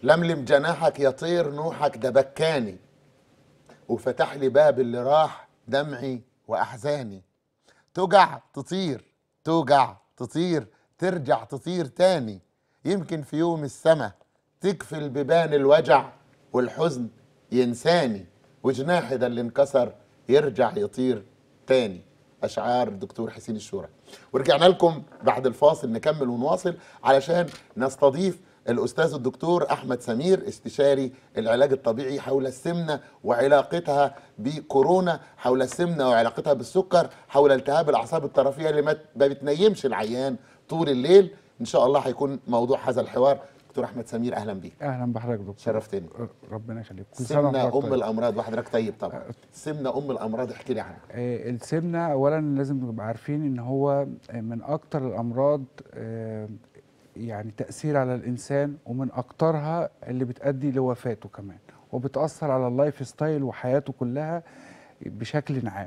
لملم جناحك يا طير نوحك ده بكاني وفتح لي باب اللي راح دمعي واحزاني توجع تطير توجع تطير ترجع تطير تاني يمكن في يوم السما تكفل ببان الوجع والحزن ينساني وجناحي ده اللي انكسر يرجع يطير تاني اشعار الدكتور حسين الشورى ورجعنا لكم بعد الفاصل نكمل ونواصل علشان نستضيف الاستاذ الدكتور احمد سمير استشاري العلاج الطبيعي حول السمنه وعلاقتها بكورونا حول السمنه وعلاقتها بالسكر حول التهاب الاعصاب الطرفيه اللي ما ما بتنيمش العيان طول الليل ان شاء الله هيكون موضوع هذا الحوار دكتور احمد سمير اهلا بيك اهلا بحضرتك دكتور شرفتني ربنا يخليك كل سنة سمنه وحضرتك ام طيب. الامراض وحضرتك طيب طبعا سمنه ام الامراض احكي لي عنها آه، السمنه اولا لازم نبقى عارفين ان هو من اكتر الامراض آه، يعني تاثير على الانسان ومن اكترها اللي بتؤدي لوفاته كمان وبتاثر على اللايف ستايل وحياته كلها بشكل عام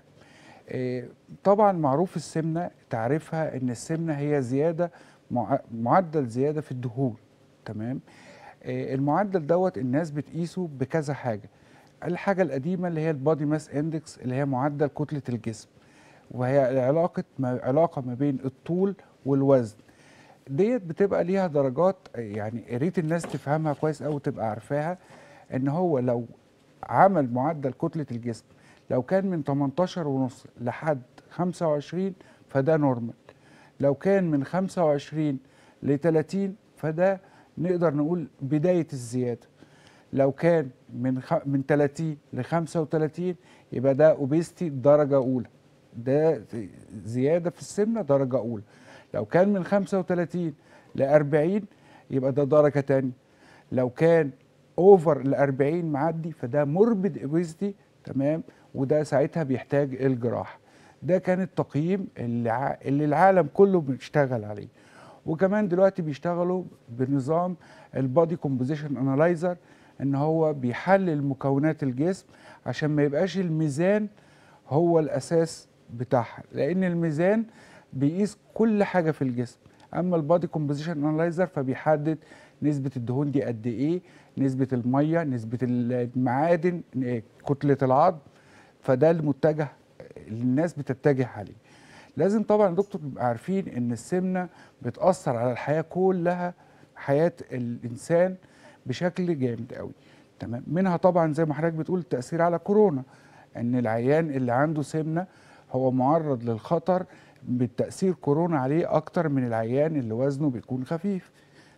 آه، طبعا معروف السمنه تعريفها ان السمنه هي زياده مع- معدل زياده في الدهون تمام آه، المعدل دوت الناس بتقيسه بكذا حاجه الحاجه القديمه اللي هي البادي ماس اندكس اللي هي معدل كتله الجسم وهي علاقه ما علاقه ما بين الطول والوزن ديت بتبقى ليها درجات يعني يا ريت الناس تفهمها كويس قوي وتبقى عارفاها ان هو لو عمل معدل كتله الجسم لو كان من 18 ونص لحد 25 فده نورمال لو كان من 25 ل 30 فده نقدر نقول بدايه الزياده لو كان من خ... من 30 ل 35 يبقى ده اوبيستي درجه اولى ده زياده في السمنه درجه اولى لو كان من 35 ل 40 يبقى ده درجه تانية لو كان اوفر ل 40 معدي فده موربيد اوبيستي تمام وده ساعتها بيحتاج الجراحه ده كان التقييم اللي, ع... اللي العالم كله بيشتغل عليه وكمان دلوقتي بيشتغلوا بنظام البادي كومبوزيشن انالايزر ان هو بيحلل مكونات الجسم عشان ما يبقاش الميزان هو الاساس بتاعها لان الميزان بيقيس كل حاجه في الجسم اما البادي كومبوزيشن انالايزر فبيحدد نسبه الدهون دي قد ايه نسبه الميه نسبه المعادن إيه، كتله العظم فده المتجه اللي الناس بتتجه عليه لازم طبعا يا دكتور نبقى عارفين ان السمنه بتاثر على الحياه كلها حياه الانسان بشكل جامد قوي تمام منها طبعا زي ما حضرتك بتقول التاثير على كورونا ان العيان اللي عنده سمنه هو معرض للخطر بالتاثير كورونا عليه اكتر من العيان اللي وزنه بيكون خفيف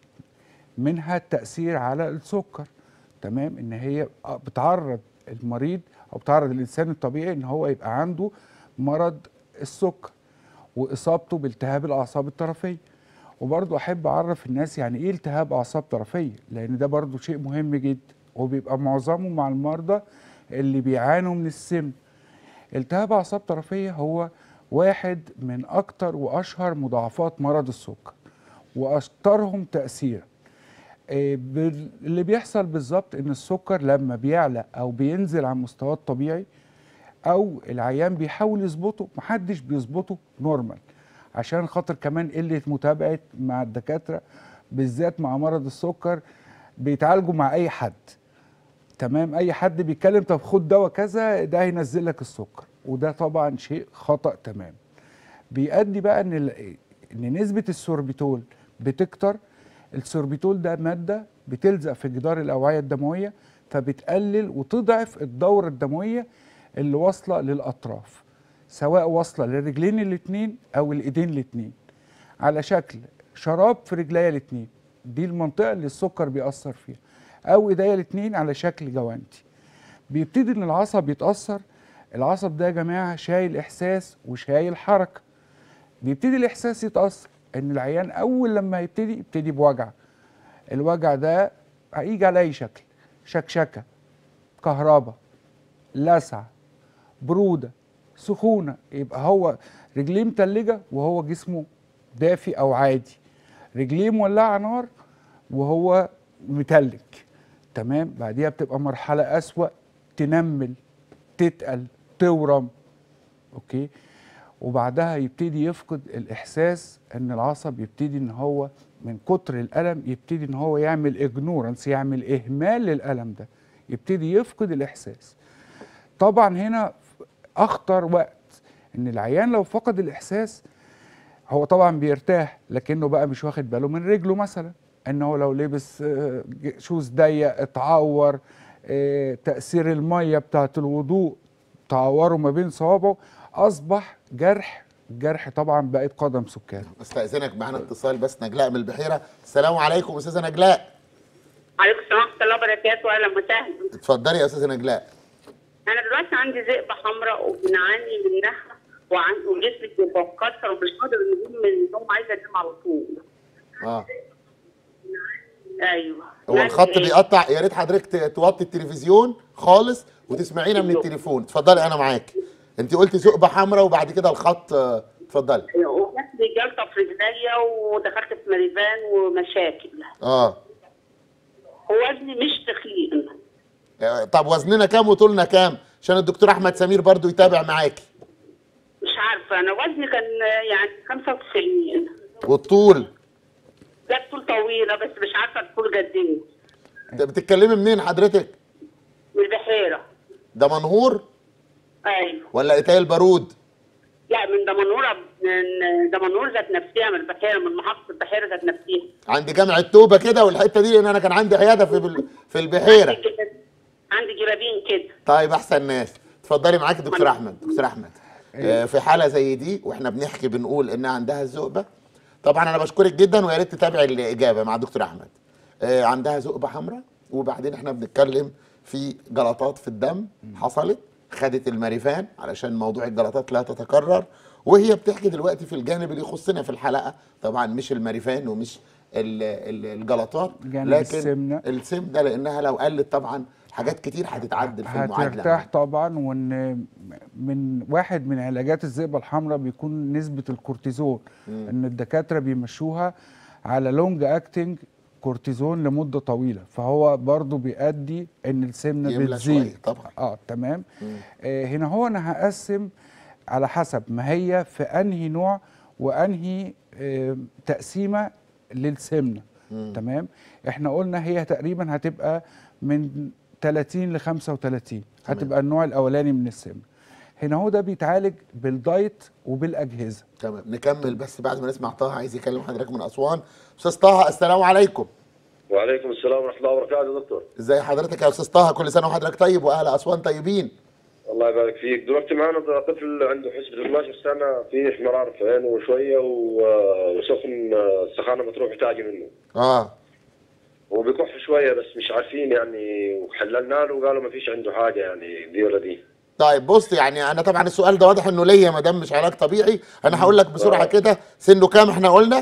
منها التاثير على السكر تمام ان هي بتعرض المريض او بتعرض الانسان الطبيعي ان هو يبقى عنده مرض السكر واصابته بالتهاب الاعصاب الطرفيه وبرضه احب اعرف الناس يعني ايه التهاب اعصاب طرفيه لان ده برضه شيء مهم جدا وبيبقى معظمه مع المرضى اللي بيعانوا من السم التهاب اعصاب طرفيه هو واحد من اكتر واشهر مضاعفات مرض السكر واكثرهم تاثيرا إيه بال- اللي بيحصل بالظبط ان السكر لما بيعلى او بينزل عن مستواه الطبيعي او العيان بيحاول يظبطه محدش بيظبطه نورمال عشان خاطر كمان قله متابعه مع الدكاتره بالذات مع مرض السكر بيتعالجوا مع اي حد تمام اي حد بيتكلم طب خد دواء كذا ده هينزل لك السكر وده طبعا شيء خطا تمام بيؤدي بقى ان ال- ان نسبه السوربيتول بتكتر السوربيتول ده ماده بتلزق في جدار الاوعيه الدمويه فبتقلل وتضعف الدوره الدمويه اللي واصله للاطراف سواء واصله للرجلين الاثنين او الايدين الاثنين على شكل شراب في رجليا الاثنين دي المنطقه اللي السكر بيأثر فيها او ايديا الاثنين على شكل جوانتي بيبتدي ان العصب يتأثر العصب ده يا جماعه شايل احساس وشايل حركه بيبتدي الاحساس يتأثر ان العيان اول لما يبتدي يبتدي بوجع الوجع ده هيجي على اي شكل شكشكه كهرباء لسع بروده سخونه يبقى هو رجليه متلجه وهو جسمه دافي او عادي رجليه مولعه نار وهو متلج تمام بعديها بتبقى مرحله اسوا تنمل تتقل تورم اوكي وبعدها يبتدي يفقد الاحساس ان العصب يبتدي ان هو من كتر الالم يبتدي ان هو يعمل اجنورنس يعمل اهمال للالم ده يبتدي يفقد الاحساس طبعا هنا اخطر وقت ان العيان لو فقد الاحساس هو طبعا بيرتاح لكنه بقى مش واخد باله من رجله مثلا انه لو لبس آه، ج- شوز ضيق اتعور آه، تاثير الميه بتاعه الوضوء تعوره ما بين صوابعه اصبح جرح جرح طبعا بقت قدم سكري استاذنك معانا اتصال بس نجلاء من البحيره السلام عليكم استاذه نجلاء عليكم السلام ورحمة الله وبركاته أهلا وسهلا اتفضلي يا استاذه نجلاء أنا دلوقتي عندي ذئبة حمراء وبنعاني منها وعن وجسمي بيبقى مكسر ومش قادر نقوم من النوم عايزة أنام على طول اه أيوه هو يعني الخط إيه؟ بيقطع يا ريت حضرتك ت- توطي التلفزيون خالص وتسمعينا من التليفون اتفضلي انا معاك انت قلتي ثقبه حمراء وبعد كده الخط آه، اتفضلي وجات لي جلطة في رجليا ودخلت في مريبان ومشاكل اه ووزني مش تخين آه، طب وزننا كام وطولنا كام عشان الدكتور احمد سمير برضو يتابع معاكي مش عارفة أنا وزني كان يعني 95 والطول جت طول طويلة بس مش عارفة الطول قد إيه انت بتتكلمي منين حضرتك من البحيرة ده منهور أيوه ولا ايتاي البارود لا من دمنهورة من دمنهور ذات نفسها من البحيرة من محافظة البحيرة ذات نفسها عند جامع التوبه كده والحته دي لان انا كان عندي عياده في بال- في البحيره عندي جراب- عندي جرابين كده طيب احسن ناس اتفضلي معاك دكتور احمد دكتور احمد آه، في حاله زي دي واحنا بنحكي بنقول انها عندها الذؤبه طبعا انا بشكرك جدا ويا ريت تتابعي الاجابه مع دكتور احمد آه، عندها ذؤبه حمراء وبعدين احنا بنتكلم في جلطات في الدم حصلت خدت الماريفان علشان موضوع الجلطات لا تتكرر وهي بتحكي دلوقتي في الجانب اللي يخصنا في الحلقه طبعا مش الماريفان ومش ال- ال- الجلطات جانب لكن السمنة. السمنه لانها لو قلت طبعا حاجات كتير هتتعدل في المعادله هترتاح طبعا وان من واحد من علاجات الذئبه الحمراء بيكون نسبه الكورتيزون ان الدكاتره بيمشوها على لونج اكتنج كورتيزون لمده طويله فهو برضو بيؤدي ان السمنه يملى بتزيد شوية طبعا. اه تمام آه هنا هو انا هقسم على حسب ما هي في انهي نوع وانهي آه تقسيمه للسمنه تمام احنا قلنا هي تقريبا هتبقى من 30 ل 35 هتبقى النوع الاولاني من السمنه هنا هو ده بيتعالج بالدايت وبالاجهزه تمام نكمل بس بعد ما نسمع طه عايز يكلم حضرتك من اسوان استاذ طه السلام عليكم وعليكم السلام ورحمه الله وبركاته يا دكتور ازي حضرتك يا استاذ طه كل سنه وحضرتك طيب واهل اسوان طيبين الله يبارك فيك دلوقتي معنا طفل عنده حسبة 12 سنه فيه احمرار في عينه وشويه و- وسخن السخانه بتروح تاجي منه اه هو بيكح شويه بس مش عارفين يعني وحللنا له وقالوا ما فيش عنده حاجه يعني دي ولا دي طيب بص يعني انا طبعا السؤال ده واضح انه ليا ما دام مش علاج طبيعي انا هقول لك بسرعه آه. كده سنه كام احنا قلنا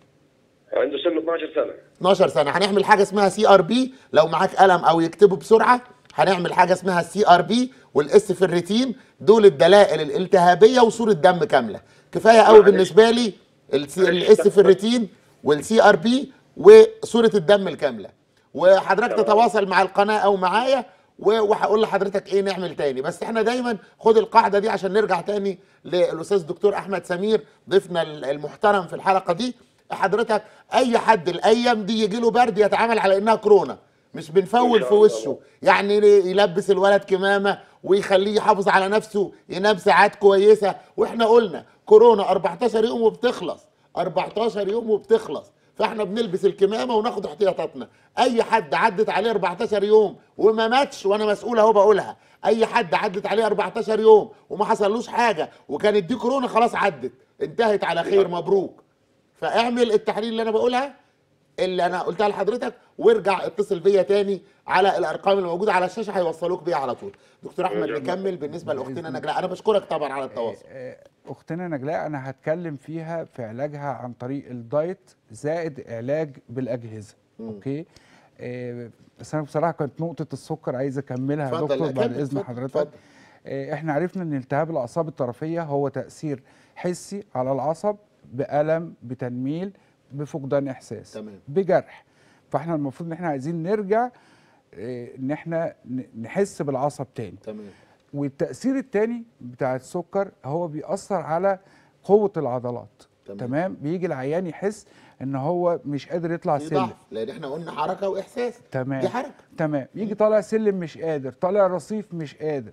عنده سن 12 سنه 12 سنه هنعمل حاجه اسمها سي ار بي لو معاك قلم او يكتبه بسرعه هنعمل حاجه اسمها السي ار بي والاس في الريتين دول الدلائل الالتهابيه وصوره دم كامله كفايه قوي معلش. بالنسبه لي الاس في الريتين والسي ار بي وصوره الدم الكامله وحضرتك تمام. تتواصل مع القناه او معايا و- وهقول لحضرتك ايه نعمل تاني بس احنا دايما خد القاعده دي عشان نرجع تاني للاستاذ الدكتور احمد سمير ضيفنا المحترم في الحلقه دي حضرتك اي حد الايام دي يجي له برد يتعامل على انها كورونا مش بنفول إن شاء في الله. وشه يعني يلبس الولد كمامه ويخليه يحافظ على نفسه ينام ساعات كويسه واحنا قلنا كورونا 14 يوم وبتخلص 14 يوم وبتخلص فاحنا بنلبس الكمامه وناخد احتياطاتنا اي حد عدت عليه 14 يوم وما ماتش وانا مسؤول اهو بقولها اي حد عدت عليه 14 يوم وما حصلوش حاجه وكانت دي كورونا خلاص عدت انتهت على خير مبروك فاعمل التحاليل اللي انا بقولها اللي انا قلتها لحضرتك وارجع اتصل بيا تاني على الارقام اللي موجوده على الشاشه هيوصلوك بيها على طول دكتور احمد بإذن الله. نكمل بالنسبه لاختنا نجلاء انا بشكرك طبعا على التواصل آه، اختنا نجلاء انا هتكلم فيها في علاجها عن طريق الدايت زائد علاج بالاجهزه اوكي آه، بس انا بصراحه كانت نقطه السكر عايز اكملها يا اتفضل، دكتور لا، بعد كمل، اذن اتفضل، حضرتك اتفضل. آه، احنا عرفنا ان التهاب الاعصاب الطرفيه هو تاثير حسي على العصب بالم بتنميل بفقدان احساس تمام. بجرح فاحنا المفروض ان احنا عايزين نرجع آه، ان احنا ن- نحس بالعصب تاني تمام والتاثير التاني بتاع السكر هو بيأثر على قوه العضلات تمام. تمام, تمام؟ بيجي العيان يحس ان هو مش قادر يطلع في سلم ضعف لان احنا قلنا حركه واحساس تمام دي حركه تمام يجي طالع سلم مش قادر طالع رصيف مش قادر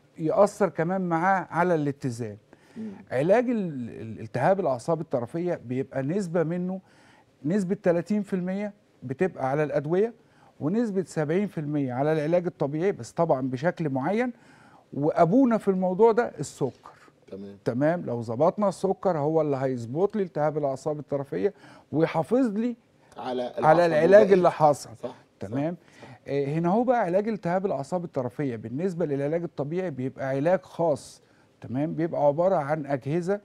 يأثر كمان معاه على الاتزان علاج ال- ال- التهاب الاعصاب الطرفيه بيبقى نسبه منه نسبه 30% بتبقى على الادويه ونسبه 70% على العلاج الطبيعي بس طبعا بشكل معين وابونا في الموضوع ده السكر تمام تمام لو ظبطنا السكر هو اللي هيظبط لي التهاب الاعصاب الطرفيه ويحافظ لي على على العصب العلاج والبقية. اللي حصل صح تمام آه، هنا هو بقى علاج التهاب الاعصاب الطرفيه بالنسبه للعلاج الطبيعي بيبقى علاج خاص تمام بيبقى عباره عن اجهزه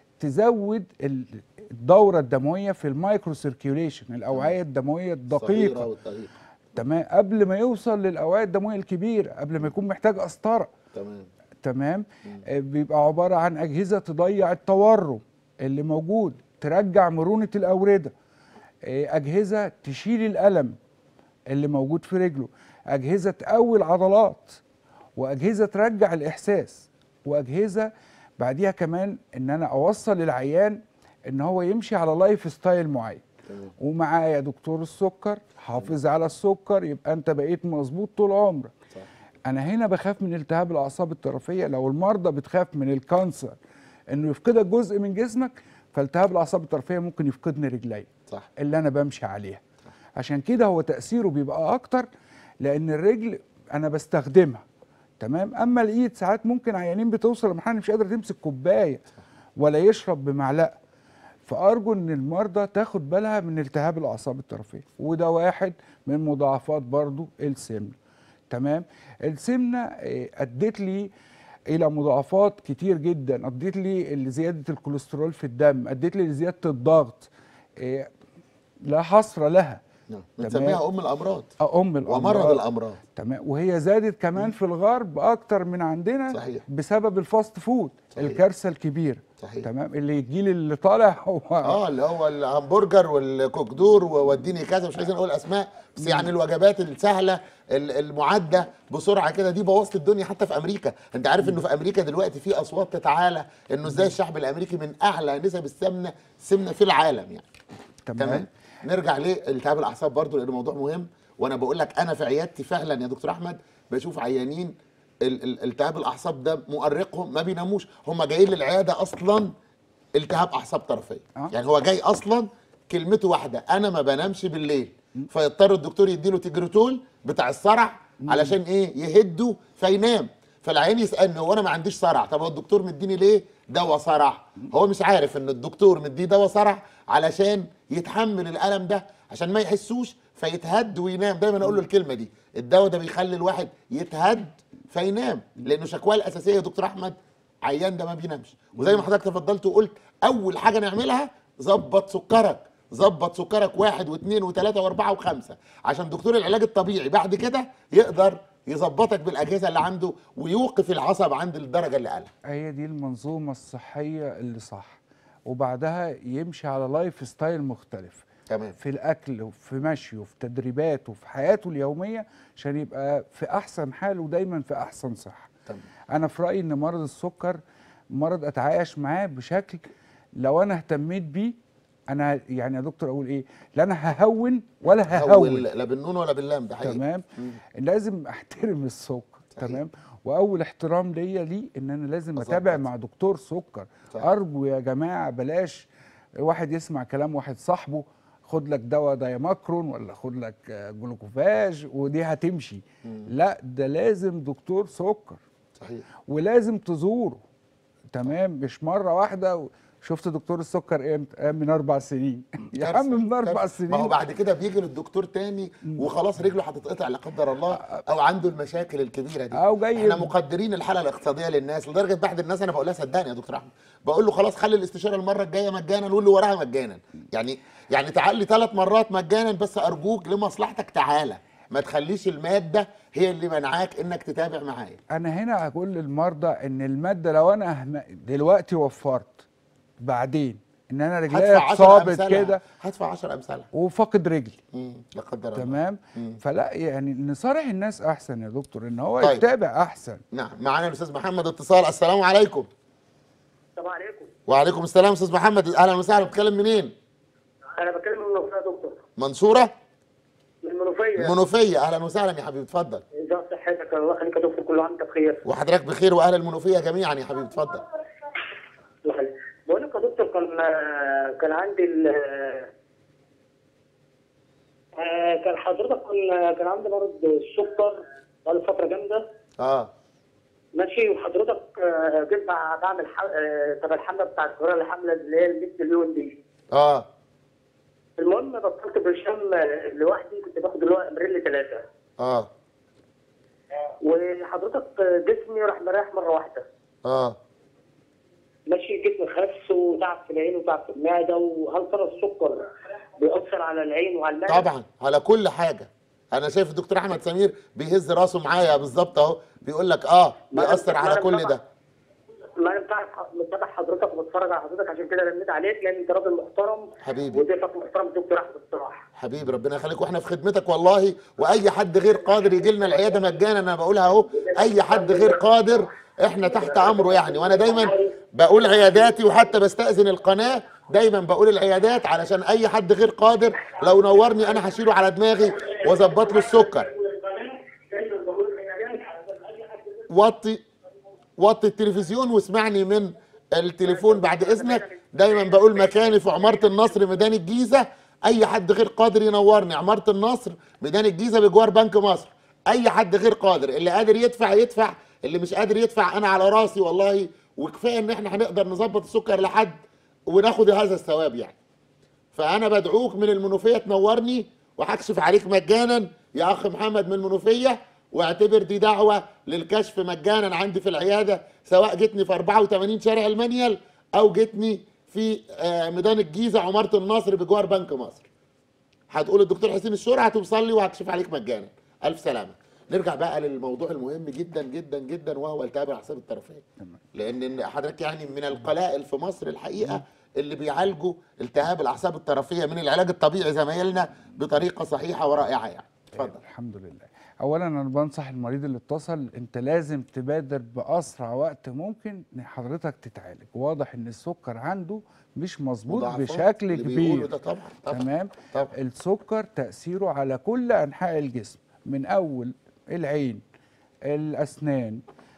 تزود ال- الدوره الدمويه في المايكرو سيركيوليشن الاوعيه الدمويه الصغيرة الدقيقه والدقيقة. تمام قبل ما يوصل للاوعيه الدمويه الكبيره قبل ما يكون محتاج قسطره تمام تمام آه، بيبقى عباره عن اجهزه تضيع التورم اللي موجود ترجع مرونه الاورده آه، اجهزه تشيل الالم اللي موجود في رجله اجهزه تقوي العضلات واجهزه ترجع الاحساس واجهزه بعديها كمان ان انا اوصل العيان ان هو يمشي على لايف ستايل معين تمام ومعايا دكتور السكر حافظ على السكر يبقى انت بقيت مظبوط طول عمرك صح انا هنا بخاف من التهاب الاعصاب الطرفيه لو المرضى بتخاف من الكانسر انه يفقدك جزء من جسمك فالتهاب الاعصاب الطرفيه ممكن يفقدني رجلي صح اللي انا بمشي عليها عشان كده هو تاثيره بيبقى اكتر لان الرجل انا بستخدمها تمام اما الايد ساعات ممكن عيانين بتوصل لمرحله مش قادر تمسك كوبايه ولا يشرب بمعلقه فارجو ان المرضى تاخد بالها من التهاب الاعصاب الطرفيه وده واحد من مضاعفات برضو السمنه تمام السمنه آه، ادت لي الى مضاعفات كتير جدا ادت لي لزياده الكوليسترول في الدم ادت لي لزياده الضغط آه، لا حصر لها نعم تمام. بنسميها ام الامراض ام الامراض ومرض الامراض تمام وهي زادت كمان في الغرب اكتر من عندنا صحيح. بسبب الفاست فود صحيح. الكارثه الكبيره صحيح. تمام اللي الجيل اللي طالع هو اه اللي هو الهمبرجر والكوكدور ووديني كذا مش عايزين اقول اسماء بس يعني الوجبات السهله ال- المعده بسرعه كده دي بوظت الدنيا حتى في امريكا انت عارف انه في امريكا دلوقتي في اصوات تتعالى انه ازاي الشعب الامريكي من اعلى نسب السمنه سمنه في العالم يعني تمام نرجع لالتهاب الاعصاب برضو لانه موضوع مهم وانا بقول لك انا في عيادتي فعلا يا دكتور احمد بشوف عيانين ال- ال- التهاب الاعصاب ده مؤرقهم ما بيناموش هم جايين للعياده اصلا التهاب اعصاب طرفيه آه. يعني هو جاي اصلا كلمته واحده انا ما بنامش بالليل فيضطر الدكتور يديله تجرتول بتاع الصرع علشان ايه يهده فينام فالعيان يسالني هو انا ما عنديش صرع طب هو الدكتور مديني ليه دواء صرع هو مش عارف ان الدكتور مديه دواء صرع علشان يتحمل الالم ده عشان ما يحسوش فيتهد وينام دايما اقول له الكلمه دي الدواء ده بيخلي الواحد يتهد فينام لانه شكواه الاساسيه يا دكتور احمد عيان ده ما بينامش وزي ما حضرتك تفضلت وقلت اول حاجه نعملها ظبط سكرك ظبط سكرك واحد واثنين وثلاثه واربعه وخمسه عشان دكتور العلاج الطبيعي بعد كده يقدر يظبطك بالاجهزه اللي عنده ويوقف العصب عند الدرجه اللي قالها هي دي المنظومه الصحيه اللي صح وبعدها يمشي على لايف ستايل مختلف تمام في الاكل وفي مشيه وفي تدريباته وفي حياته اليوميه عشان يبقى في احسن حال ودايما في احسن صحه تمام انا في رايي ان مرض السكر مرض اتعايش معاه بشكل لو انا اهتميت بيه انا يعني يا دكتور اقول ايه لا انا ههون ولا هول ههون لا بالنون ولا باللام ده حقيقي تمام مم. لازم احترم السكر صحيح. تمام واول احترام ليا ليه ان انا لازم أظبط. اتابع مع دكتور سكر صح. ارجو يا جماعه بلاش واحد يسمع كلام واحد صاحبه خد لك دواء دايماكرون ولا خد لك آه، جلوكوفاج ودي هتمشي لا ده لازم دكتور سكر صحيح ولازم تزوره تمام مش مره واحده و- شفت دكتور السكر امتى آه، من اربع سنين يا كارثة. عم من اربع كارثة. ما هو سنين بعد كده بيجي للدكتور تاني وخلاص رجله هتتقطع لا قدر الله او عنده المشاكل الكبيره دي أو جاي- احنا مقدرين الحاله الاقتصاديه للناس لدرجه بعض الناس انا بقول لها صدقني يا دكتور احمد بقول له خلاص خلي الاستشاره المره الجايه مجانا واللي وراها مجانا يعني يعني تعال لي ثلاث مرات مجانا بس ارجوك لمصلحتك تعالى ما تخليش الماده هي اللي منعاك انك تتابع معايا انا هنا هقول للمرضى ان الماده لو انا أهم- دلوقتي وفرت بعدين ان انا رجلي هدفع 10 اتصابت امثالها كده هدفع 10 امثالها وفاقد رجلي مم، لا قدر الله تمام مم. فلا يعني نصارح الناس احسن يا دكتور ان هو طيب. يتابع احسن نعم معانا الاستاذ محمد اتصال السلام عليكم السلام عليكم وعليكم السلام استاذ محمد اهلا وسهلا بتكلم منين انا بتكلم من المنوفيه يا دكتور منصوره من المنوفيه المنوفيه اهلا وسهلا يا حبيبي اتفضل ازي صحتك الله يخليك يا دكتور كل عام وانت بخير وحضرتك بخير واهل المنوفيه جميعا يا حبيبي اتفضل الله يخليك بقول لك يا دكتور كان كان عندي ال آه، كان حضرتك كان كان عندي مرض السكر بقالي فتره جامده اه ماشي وحضرتك آه، جيت بع- بعمل ح- آه، تبع الحمله بتاعت القريه الحمله اللي هي ال 100 مليون دي اه المهم بطلت برشام آه، لوحدي كنت باخد اللي هو امريل ثلاثه اه وحضرتك آه، جسمي راح مريح مره واحده اه ماشي جسمي خس وتعب في العين وتعب في المعده وهل ترى السكر بيأثر على العين وعلى المعده؟ طبعا على كل حاجه انا شايف الدكتور احمد سمير بيهز راسه معايا بالظبط اهو بيقول لك اه بيأثر على كل ده ما انا بتاع متابع حضرتك وبتفرج على حضرتك عشان كده رنيت عليك لان انت راجل محترم حبيبي. وضيفك محترم الدكتور احمد الصراحه حبيبي ربنا يخليك واحنا في خدمتك والله واي حد غير قادر يجي لنا العياده مجانا انا بقولها اهو اي حد غير قادر احنا تحت امره يعني وانا دايما بقول عياداتي وحتى بستاذن القناه دايما بقول العيادات علشان اي حد غير قادر لو نورني انا هشيله على دماغي واظبط له السكر وطي وطي التلفزيون واسمعني من التليفون بعد اذنك دايما بقول مكاني في عماره النصر ميدان الجيزه اي حد غير قادر ينورني عماره النصر ميدان الجيزه بجوار بنك مصر اي حد غير قادر اللي قادر يدفع يدفع اللي مش قادر يدفع انا على راسي والله وكفايه ان احنا هنقدر نظبط السكر لحد وناخد هذا الثواب يعني فانا بدعوك من المنوفيه تنورني وهكشف عليك مجانا يا اخ محمد من المنوفيه واعتبر دي دعوه للكشف مجانا عندي في العياده سواء جتني في 84 شارع المنيل او جتني في آه، ميدان الجيزه عماره النصر بجوار بنك مصر هتقول الدكتور حسين الشورى هتوصل لي وهكشف عليك مجانا الف سلامه نرجع بقى للموضوع المهم جدا جدا جدا وهو التهاب الاعصاب الطرفيه لان حضرتك يعني من القلائل في مصر الحقيقه اللي بيعالجوا التهاب الاعصاب الطرفيه من العلاج الطبيعي زمايلنا بطريقه صحيحه ورائعه يعني اتفضل الحمد لله اولا انا بنصح المريض اللي اتصل انت لازم تبادر باسرع وقت ممكن ان حضرتك تتعالج واضح ان السكر عنده مش مظبوط مضاعفات بشكل اللي بيقولوا كبير ده طبعا طبعا تمام طبعا السكر تاثيره على كل انحاء الجسم من اول العين الاسنان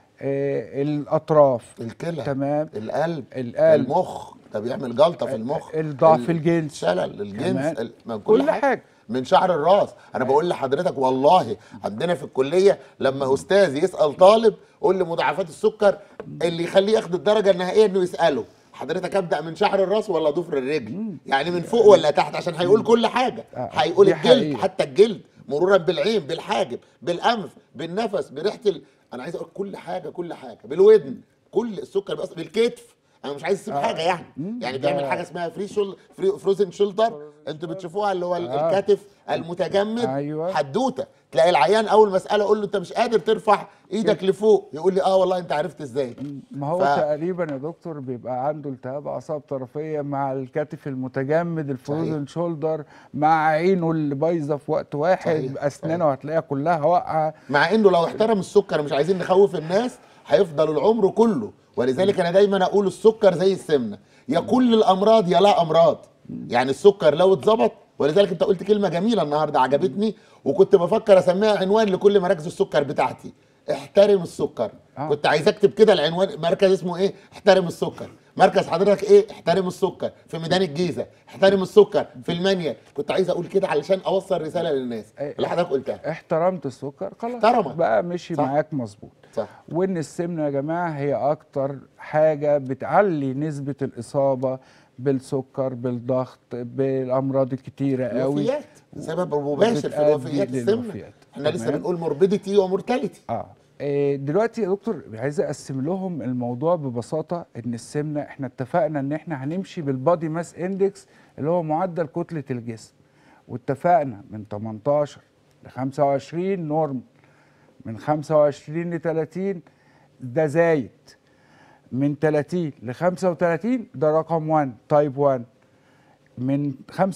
آه، الاطراف الكلى تمام القلب القلب. المخ ده بيعمل جلطه في المخ الضعف ال- الجنسي. الشلل الجنس تمام. ال- ما كل حاجة. من شعر الراس انا بقول لحضرتك والله عندنا في الكليه لما استاذ يسال طالب قول لي مضاعفات السكر اللي يخليه ياخد الدرجه النهائيه انه يساله حضرتك ابدا من شعر الراس ولا ضفر الرجل يعني من فوق ولا تحت عشان هيقول كل حاجه آه، هيقول دي الجلد حقيقة. حتى الجلد مرورا بالعين بالحاجب بالانف بالنفس بريحه ال... انا عايز اقول كل حاجه كل حاجه بالودن كل السكر بيأثر بالكتف انا مش عايز اسيب آه. حاجه يعني مم، يعني ده- بيعمل حاجه اسمها فري شول فري فروزن شولدر انتوا بتشوفوها اللي هو ال- آه. الكتف المتجمد أيوة. حدوته تلاقي العيان اول ما اساله اقول له انت مش قادر ترفع ايدك لفوق يقول لي اه والله انت عرفت ازاي ما هو ف- تقريبا يا دكتور بيبقى عنده التهاب اعصاب طرفيه مع الكتف المتجمد الفروزن شولدر مع عينه اللي بايظه في وقت واحد صحيح، اسنانه هتلاقيها كلها واقعه مع انه لو احترم السكر مش عايزين نخوف الناس هيفضل العمر كله ولذلك انا دايما اقول السكر زي السمنه يا كل الامراض يا لا امراض يعني السكر لو اتظبط ولذلك انت قلت كلمه جميله النهارده عجبتني وكنت بفكر اسميها عنوان لكل مراكز السكر بتاعتي احترم السكر آه. كنت عايز اكتب كده العنوان مركز اسمه ايه احترم السكر مركز حضرتك ايه احترم السكر في ميدان الجيزه احترم السكر في المنيل كنت عايز اقول كده علشان اوصل رساله للناس إيه. اللي حضرتك قلتها احترمت السكر خلاص احترمك. بقى مشي صح. معاك مظبوط صح وان السمنه يا جماعه هي اكتر حاجه بتعلي نسبه الاصابه بالسكر بالضغط بالامراض الكتيره قوي الوفيات سبب مباشر في بتؤدي الوفيات السمنه للوفيات. احنا لسه تمام. بنقول موربيديتي ومورتاليتي اه إيه، دلوقتي يا دكتور عايز اقسم لهم الموضوع ببساطه ان السمنه احنا اتفقنا ان احنا هنمشي بالبادي ماس اندكس اللي هو معدل كتله الجسم واتفقنا من 18 ل 25 نورمال من 25 ل 30 ده زايد من 30 ل 35 ده رقم 1 تايب 1 من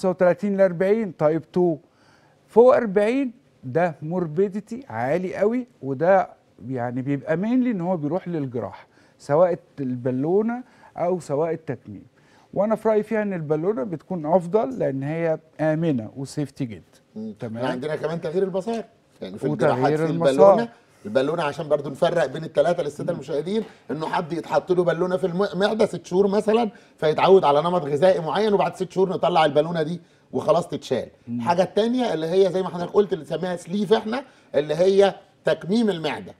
35 ل 40 تايب 2 فوق 40 ده موربيديتي عالي قوي وده يعني بيبقى مينلي ان هو بيروح للجراحه سواء البالونه او سواء التكميم وانا في رايي فيها ان البالونه بتكون افضل لان هي امنه وسيفتي جدا احنا تمام عندنا كمان تغيير المسار يعني في وتغيير الجراحات في المسار. البالونه البالونه عشان برضو نفرق بين الثلاثه للساده المشاهدين انه حد يتحط له بالونه في المعده ست شهور مثلا فيتعود على نمط غذائي معين وبعد ست شهور نطلع البالونه دي وخلاص تتشال الحاجه الثانيه اللي هي زي ما حضرتك قلت اللي بنسميها سليف احنا اللي هي تكميم المعده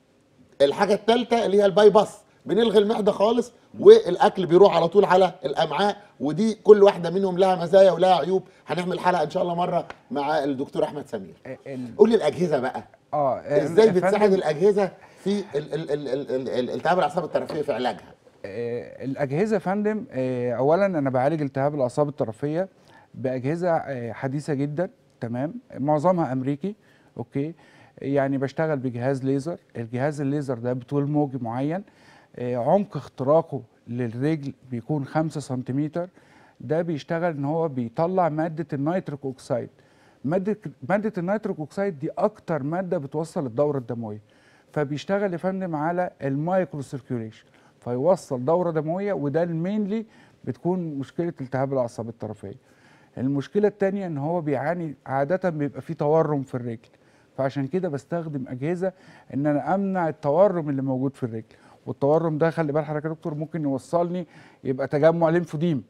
الحاجه الثالثه اللي هي الباي باس بنلغي المعده خالص والاكل بيروح على طول على الامعاء ودي كل واحده منهم لها مزايا ولها عيوب هنعمل حلقه ان شاء الله مره مع الدكتور احمد سمير ال- قول لي الاجهزه بقى اه ازاي يا فندم، بتساعد الاجهزه في ال- ال- ال- ال- ال- ال- التهاب الاعصاب الطرفيه في علاجها آه، الاجهزه يا فندم آه، اولا انا بعالج التهاب الاعصاب الطرفيه باجهزه آه، حديثه جدا تمام معظمها امريكي اوكي يعني بشتغل بجهاز ليزر الجهاز الليزر ده بطول موجي معين آه، عمق اختراقه للرجل بيكون 5 سنتيمتر ده بيشتغل ان هو بيطلع ماده النيتريك اوكسيد ماده ماده النيتريك اوكسيد دي اكتر ماده بتوصل الدوره الدمويه فبيشتغل يا فندم على المايكرو سيركيوليشن فيوصل دوره دمويه وده المينلي بتكون مشكله التهاب الاعصاب الطرفيه المشكله الثانيه ان هو بيعاني عاده بيبقى فيه تورم في الرجل فعشان كده بستخدم اجهزه ان انا امنع التورم اللي موجود في الرجل والتورم ده خلي بال حضرتك يا دكتور ممكن يوصلني يبقى تجمع ليمفوديم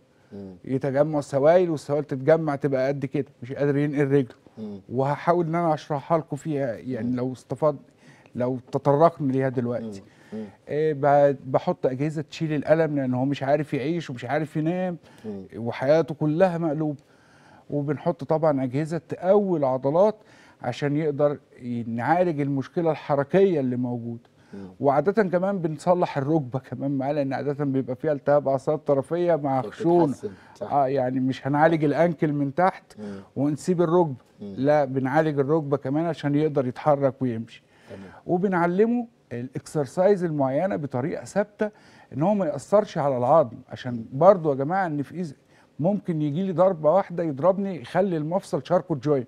يتجمع سوائل والسوائل تتجمع تبقى قد كده مش قادر ينقل رجله وهحاول ان انا اشرحها لكم فيها يعني لو استفاد لو تطرقنا ليها دلوقتي إيه ب- بحط اجهزه تشيل الالم لان هو مش عارف يعيش ومش عارف ينام وحياته كلها مقلوبه وبنحط طبعا اجهزه تقوي العضلات عشان يقدر ي- نعالج المشكله الحركيه اللي موجوده وعاده كمان بنصلح الركبه كمان معاه لان عاده بيبقى فيها التهاب اعصاب طرفيه مع خشونه فبتتحسن، صح. اه يعني مش هنعالج الانكل من تحت ونسيب الركبه لا بنعالج الركبه كمان عشان يقدر يتحرك ويمشي وبنعلمه الاكسرسايز المعينه بطريقه ثابته ان هو ما ياثرش على العظم عشان برضو يا جماعه ان في إيز ممكن يجي لي ضربه واحده يضربني يخلي المفصل شاركو جوينت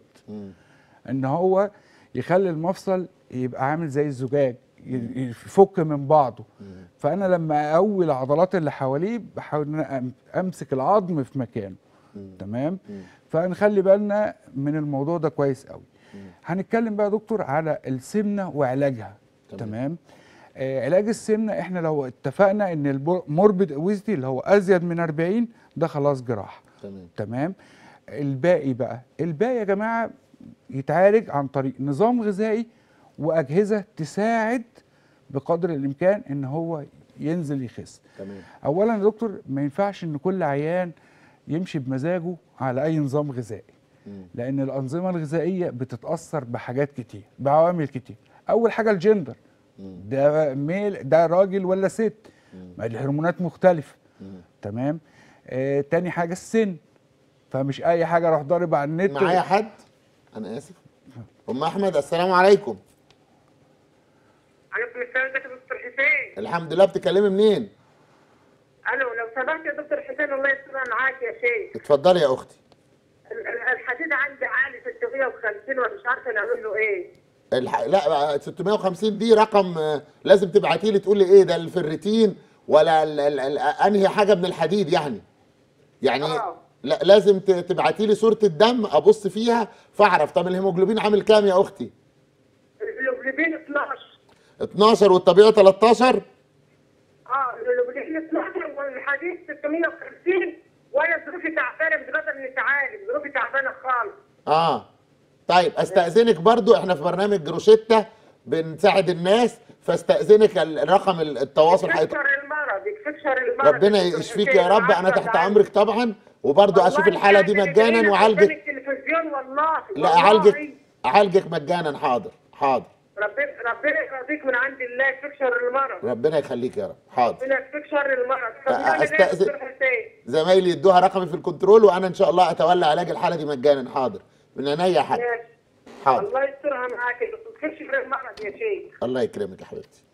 ان هو يخلي المفصل يبقى عامل زي الزجاج ي- يفك من بعضه فانا لما اقوي العضلات اللي حواليه بحاول ان انا أم- امسك العظم في مكانه تمام فنخلي بالنا من الموضوع ده كويس قوي هنتكلم بقى يا دكتور على السمنه وعلاجها تمام آه علاج السمنه احنا لو اتفقنا ان الموربيد اويزيتي اللي هو ازيد من 40 ده خلاص جراحه تمام تمام الباقي بقى الباقي يا جماعه يتعالج عن طريق نظام غذائي واجهزه تساعد بقدر الامكان ان هو ينزل يخس تمام اولا يا دكتور ما ينفعش ان كل عيان يمشي بمزاجه على اي نظام غذائي لان الانظمه الغذائيه بتتاثر بحاجات كتير بعوامل كتير اول حاجه الجندر ده ميل ده راجل ولا ست ما الهرمونات مختلفه تمام آه تاني حاجه السن فمش اي حاجه اروح ضارب على النت معايا حد انا اسف ام احمد السلام عليكم عليكم السلام ازيك يا دكتور حسين الحمد لله بتكلمي منين الو لو سمحت يا دكتور حسين الله يسترها معاك يا شيخ اتفضلي يا اختي ال- ال- الحديد عندي عالي 650 وانا مش عارفه نعمل له ايه الح... لا بقى 650 دي رقم آه، لازم تبعتي لي تقولي ايه ده الفريتين ولا ال... ال... ال... انهي حاجه من الحديد يعني يعني آه. لا لازم ت- تبعتي لي صوره الدم ابص فيها فاعرف طب الهيموجلوبين عامل كام يا اختي الهيموجلوبين 12 12 والطبيعي 13 اه الهيموجلوبين 12 والحديد 650 وانا ظروفي تعبانه مش قادر اني اتعالج ظروفي تعبانه خالص اه طيب استاذنك برضو احنا في برنامج جروشيتا بنساعد الناس فاستاذنك ال- الرقم التواصل هيت- يكفكر المرض يكفكر المرض ربنا يا دكتور يشفيك حسين، يا رب انا عارفة تحت ده امرك طبعا وبرضو اشوف والله الحاله دي يعني مجانا قدام واعالجك التلفزيون والله لا والله. اعالجك اعالجك مجانا حاضر حاضر ربنا ربنا يرضيك من عند الله يكفيك شر المرض ربنا يخليك يا رب حاضر ربنا يكفيك شر المرض طب أ- نعمل ايه يا أستأذن- دكتور حسين؟ زمايلي يدوها رقمي في الكنترول وانا ان شاء الله اتولى علاج الحاله دي مجانا حاضر من عينيا يا حاج ماشي حاضر الله يسترها معاك ما تكفيش شر المرض يا شيخ الله يكرمك يا حبيبتي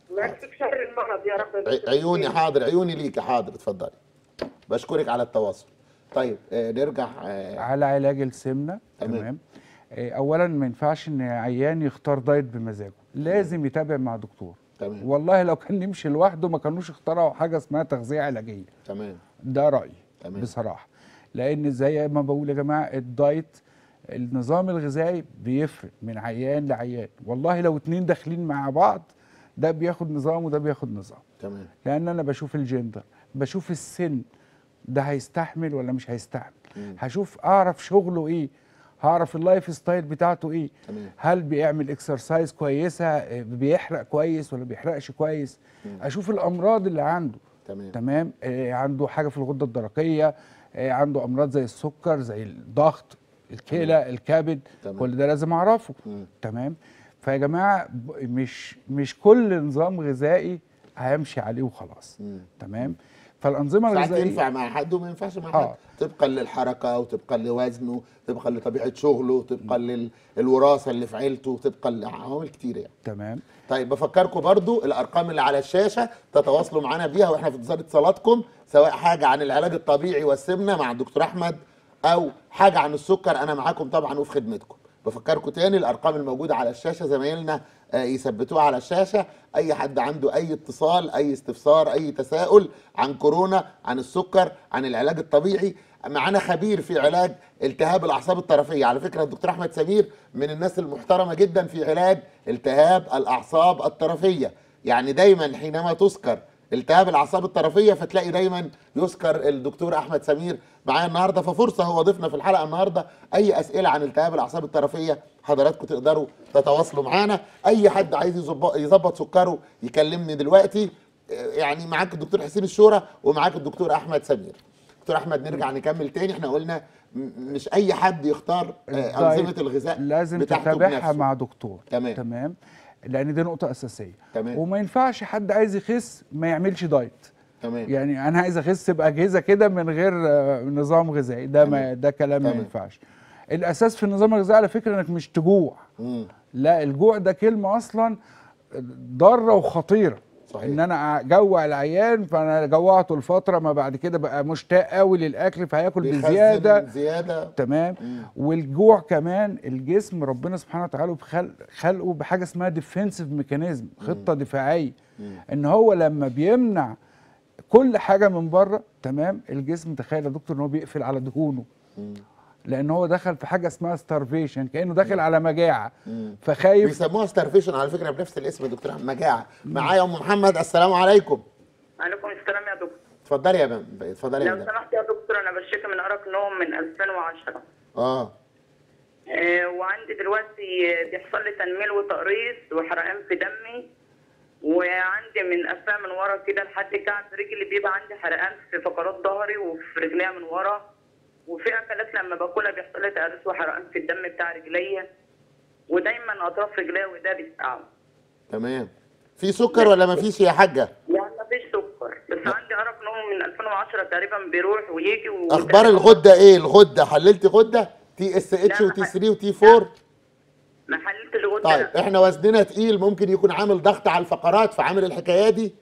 ما يكفيك شر المرض يا رب عي- عيوني حاضر عيوني ليك حاضر اتفضلي بشكرك على التواصل طيب آه نرجع آه على علاج السمنه تمام. تمام آه، اولا ما ينفعش ان عيان يختار دايت بمزاجه لازم يتابع مع دكتور تمام والله لو كان يمشي لوحده ما كانوش اخترعوا حاجه اسمها تغذيه علاجيه تمام ده رايي تمام. بصراحه لان زي ما بقول يا جماعه الدايت النظام الغذائي بيفرق من عيان لعيان والله لو اتنين داخلين مع بعض ده بياخد نظام وده بياخد نظام تمام لان انا بشوف الجندر بشوف السن ده هيستحمل ولا مش هيستحمل مم. هشوف اعرف شغله ايه هعرف اللايف ستايل بتاعته ايه تمام. هل بيعمل اكسرسايز كويسه آه، بيحرق كويس ولا بيحرقش كويس اشوف الامراض اللي عنده تمام تمام آه عنده حاجه في الغده الدرقيه آه عنده امراض زي السكر زي الضغط الكلى الكبد تمام. كل ده لازم اعرفه مم. تمام فيا جماعه ب- مش مش كل نظام غذائي هيمشي عليه وخلاص مم. تمام فالانظمه ساعات الغذائيه ينفع مع حد وما ينفعش مع حد آه. طبقا للحركه وطبقا لوزنه طبقا لطبيعه شغله طبقا للوراثه اللي في عيلته طبقا لعوامل كتير يعني تمام طيب بفكركم برضو الارقام اللي على الشاشه تتواصلوا معنا بيها واحنا في انتظار اتصالاتكم سواء حاجه عن العلاج الطبيعي والسمنه مع الدكتور احمد او حاجه عن السكر انا معاكم طبعا وفي خدمتكم بفكركم تاني الارقام الموجوده على الشاشه زمايلنا آه، يثبتوها على الشاشه اي حد عنده اي اتصال اي استفسار اي تساؤل عن كورونا عن السكر عن العلاج الطبيعي معانا خبير في علاج التهاب الاعصاب الطرفيه على فكره الدكتور احمد سمير من الناس المحترمه جدا في علاج التهاب الاعصاب الطرفيه يعني دايما حينما تذكر التهاب الاعصاب الطرفيه فتلاقي دايما يذكر الدكتور احمد سمير معايا النهارده ففرصه هو ضيفنا في الحلقه النهارده اي اسئله عن التهاب الاعصاب الطرفيه حضراتكم تقدروا تتواصلوا معانا اي حد عايز يظبط يظبط سكره يكلمني دلوقتي يعني معاك الدكتور حسين الشورى ومعاك الدكتور احمد سمير دكتور احمد نرجع نكمل تاني احنا قلنا م- مش اي حد يختار آه، الدايت انظمه الغذاء لازم بتاعته تتابعها بنفسه. مع دكتور تمام. تمام لان دي نقطه اساسيه تمام. وما ينفعش حد عايز يخس ما يعملش دايت تمام يعني انا عايز اخس باجهزه كده من غير آه، نظام غذائي ده ما تمام. ده كلام ما تمام. ينفعش الاساس في النظام الغذائي على فكره انك مش تجوع مم. لا الجوع ده كلمه اصلا ضاره وخطيره صحيح. ان انا اجوع العيان فانا جوعته لفتره ما بعد كده بقى مشتاق قوي للاكل فهياكل بيخزن بزياده زياده تمام مم. والجوع كمان الجسم ربنا سبحانه وتعالى بخلق خلقه بحاجه اسمها ديفنسيف ميكانيزم خطه دفاعيه ان هو لما بيمنع كل حاجه من بره تمام الجسم تخيل يا دكتور ان هو بيقفل على دهونه مم. لان هو دخل في حاجه اسمها ستارفيشن كانه داخل على مجاعه مم. فخايف بيسموها ستارفيشن على فكره بنفس الاسم يا دكتور احمد مجاعه معايا ام محمد السلام عليكم عليكم السلام يا دكتور اتفضلي يا بنت اتفضلي يا لو بنت سمحت يا دكتور انا بشتكي من ارق نوم من 2010 اه آه، وعندي دلوقتي بيحصل لي تنميل وتقريص وحرقان في دمي وعندي من قفاه من ورا كده لحد كعب رجلي بيبقى عندي حرقان في فقرات ظهري وفي رجليا من ورا وفي اكلات لما باكلها بيحصل لي تقريص وحرقان في الدم بتاع رجليا ودايما اطراف رجليا وده بيسقعوا تمام في سكر ولا ما فيش يا حاجه يعني مفيش سكر بس عندي ارق نوم من 2010 تقريبا بيروح ويجي و... اخبار الغده ايه الغده حللتي غده تي اس اتش لا، وتي ما 3 وتي 4 ما حللتش غده طيب لا. احنا وزننا تقيل ممكن يكون عامل ضغط على الفقرات فعامل الحكايه دي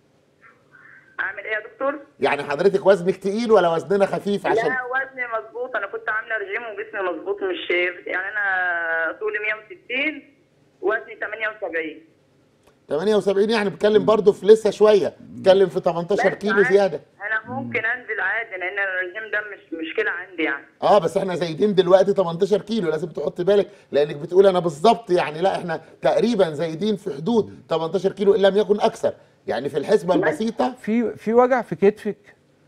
اعمل ايه يا دكتور؟ يعني حضرتك وزنك تقيل ولا وزننا خفيف عشان لا وزني مظبوط انا كنت عامله رجيم وجسمي مظبوط مش يعني انا طولي 160 وزني 78 78 يعني بتكلم برضه في لسه شويه بتكلم في 18 بس كيلو عادي. زياده انا ممكن انزل عادي لان الرجيم ده مش مشكله عندي يعني اه بس احنا زايدين دلوقتي 18 كيلو لازم تحط بالك لانك بتقول انا بالظبط يعني لا احنا تقريبا زايدين في حدود 18 كيلو ان لم يكن اكثر يعني في الحسبه البسيطه في في وجع في كتفك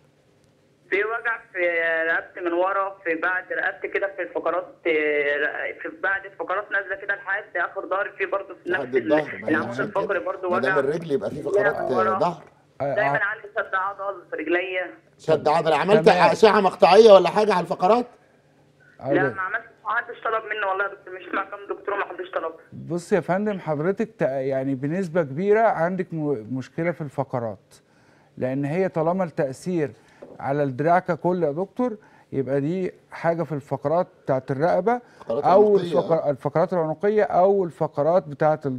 في وجع في رقبتي من ورا في بعد رقبتي كده في الفقرات في بعد الفقرات نازله كده لحد اخر ظهري في برضه في نفس لحد الظهر ال- ما هي العمود عشان الفقري كده. برضه ما دام وجع الرجل يبقى في فقرات من ورا. آه، ظهر آه، دايما آه. عندي شد عضل في رجليا شد عضله عملت تمام. اشعه مقطعيه ولا حاجه على الفقرات آه، لا ده- ما عملتش ما حدش طلب مني والله يا دكتور مش مع كام دكتور ما حدش طلب بص يا فندم حضرتك تق- يعني بنسبة كبيرة عندك م- مشكلة في الفقرات لأن هي طالما التأثير على الدراع ككل يا دكتور يبقى دي حاجة في الفقرات بتاعت الرقبة الفقرات أو العنقية، الفقر- الفقرات العنقية أو الفقرات بتاعت الظهر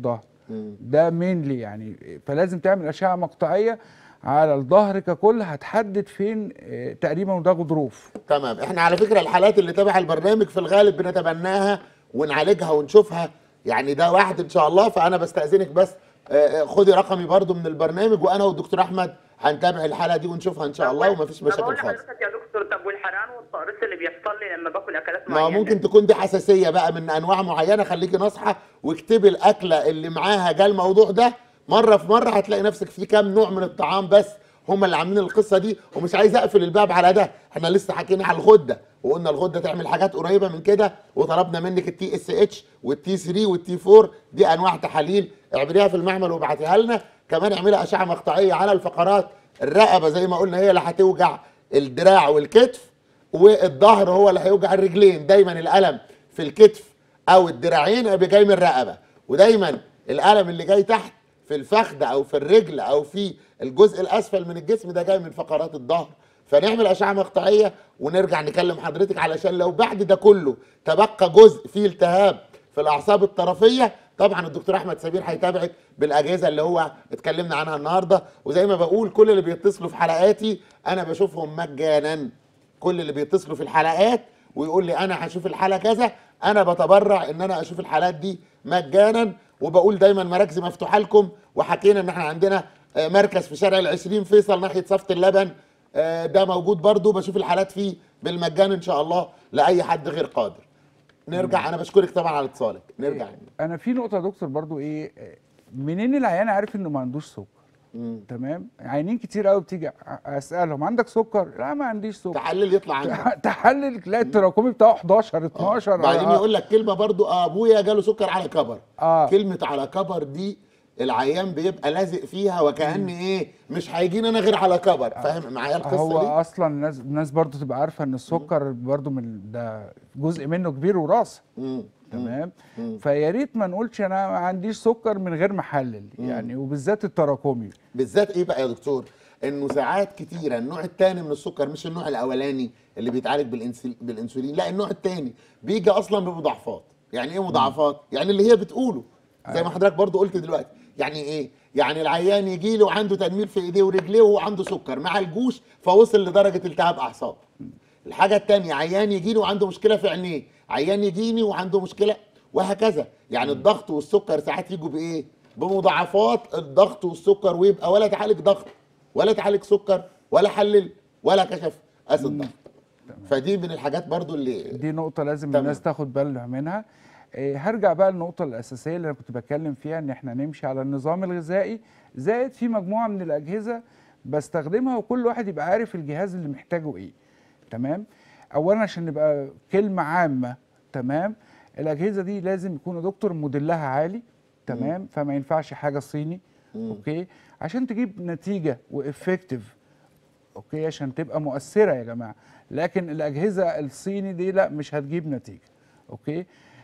ده مينلي يعني فلازم تعمل اشعه مقطعيه على الظهر ككل هتحدد فين آه، تقريبا ده غضروف تمام احنا على فكره الحالات اللي تبع البرنامج في الغالب بنتبناها ونعالجها ونشوفها يعني ده واحد ان شاء الله فانا بستاذنك بس آه، آه، خدي رقمي برضو من البرنامج وانا والدكتور احمد هنتابع الحاله دي ونشوفها ان شاء الله ومفيش طب مشاكل أقول خالص لحضرتك يا دكتور طب والحرقان والتقريص اللي بيحصل لي لما باكل اكلات ما معينه ممكن تكون دي حساسيه بقى من انواع معينه خليكي ناصحه واكتبي الاكله اللي معاها جه الموضوع ده مره في مره هتلاقي نفسك في كام نوع من الطعام بس هم اللي عاملين القصه دي ومش عايز اقفل الباب على ده احنا لسه حكينا على الغده وقلنا الغده تعمل حاجات قريبه من كده وطلبنا منك التي اس اتش والتي 3 والتي 4 دي انواع تحاليل اعمليها في المعمل وابعتيها لنا كمان اعملي اشعه مقطعيه على الفقرات الرقبه زي ما قلنا هي اللي هتوجع الدراع والكتف والظهر هو اللي هيوجع الرجلين دايما الالم في الكتف او الدراعين بيبقى جاي من الرقبه ودايما الالم اللي جاي تحت في الفخذ او في الرجل او في الجزء الاسفل من الجسم ده جاي من فقرات الظهر فنعمل اشعه مقطعيه ونرجع نكلم حضرتك علشان لو بعد ده كله تبقى جزء فيه التهاب في الاعصاب الطرفيه طبعا الدكتور احمد سمير هيتابعك بالاجهزه اللي هو اتكلمنا عنها النهارده وزي ما بقول كل اللي بيتصلوا في حلقاتي انا بشوفهم مجانا كل اللي بيتصلوا في الحلقات ويقول لي انا هشوف الحلقه كذا انا بتبرع ان انا اشوف الحالات دي مجانا وبقول دايما مراكزي مفتوحه لكم وحكينا ان احنا عندنا آه، مركز في شارع العشرين فيصل ناحيه صفه اللبن آه، ده موجود برضو بشوف الحالات فيه بالمجان ان شاء الله لاي حد غير قادر نرجع انا بشكرك طبعا على اتصالك نرجع انا في نقطه يا دكتور برضو ايه آه، منين العيان عارف انه ما عندوش سكر مم. تمام عيانين كتير قوي بتيجي أ- اسالهم عندك سكر لا ما عنديش سكر تحلل يطلع عندك تحلل تلاقي التراكمي بتاعه 11 12 بعدين آه، يقول لك كلمه برضو آه، ابويا جاله سكر على كبر آه. كلمه على كبر دي العيان بيبقى لازق فيها وكأن ايه مش هيجيني انا غير على كبر فاهم معايا القصه هو دي اصلا الناس الناس برضو تبقى عارفه ان السكر برضو من ده جزء منه كبير وراثه مم. تمام فيا ريت ما نقولش انا ما عنديش سكر من غير ما احلل يعني وبالذات التراكمي بالذات ايه بقى يا دكتور انه ساعات كتيره النوع الثاني من السكر مش النوع الاولاني اللي بيتعالج بالإنسل... بالانسولين لا النوع الثاني بيجي اصلا بمضاعفات يعني ايه مضاعفات يعني اللي هي بتقوله زي ما حضرتك برضو قلت دلوقتي يعني ايه يعني العيان يجي له عنده تنميل في ايديه ورجليه وهو عنده سكر مع الجوش فوصل لدرجه التهاب اعصاب الحاجه الثانيه عيان يجي له وعنده مشكله في عينيه عيان يجيني وعنده مشكله وهكذا يعني الضغط والسكر ساعات يجوا بايه بمضاعفات الضغط والسكر ويبقى ولا تعالج ضغط ولا تعالج سكر ولا حلل ولا كشف قاس الضغط فدي من الحاجات برضو اللي دي نقطة لازم تمام. الناس تاخد بالها منها إيه، هرجع بقى للنقطة الأساسية اللي أنا كنت بتكلم فيها إن إحنا نمشي على النظام الغذائي زائد في مجموعة من الأجهزة بستخدمها وكل واحد يبقى عارف الجهاز اللي محتاجه إيه تمام أولا عشان نبقى كلمة عامة تمام الأجهزة دي لازم يكون يا دكتور موديلها عالي تمام فما ينفعش حاجة صيني أوكي عشان تجيب نتيجة وإفكتيف اوكي عشان تبقى مؤثره يا جماعه لكن الاجهزه الصيني دي لا مش هتجيب نتيجه اوكي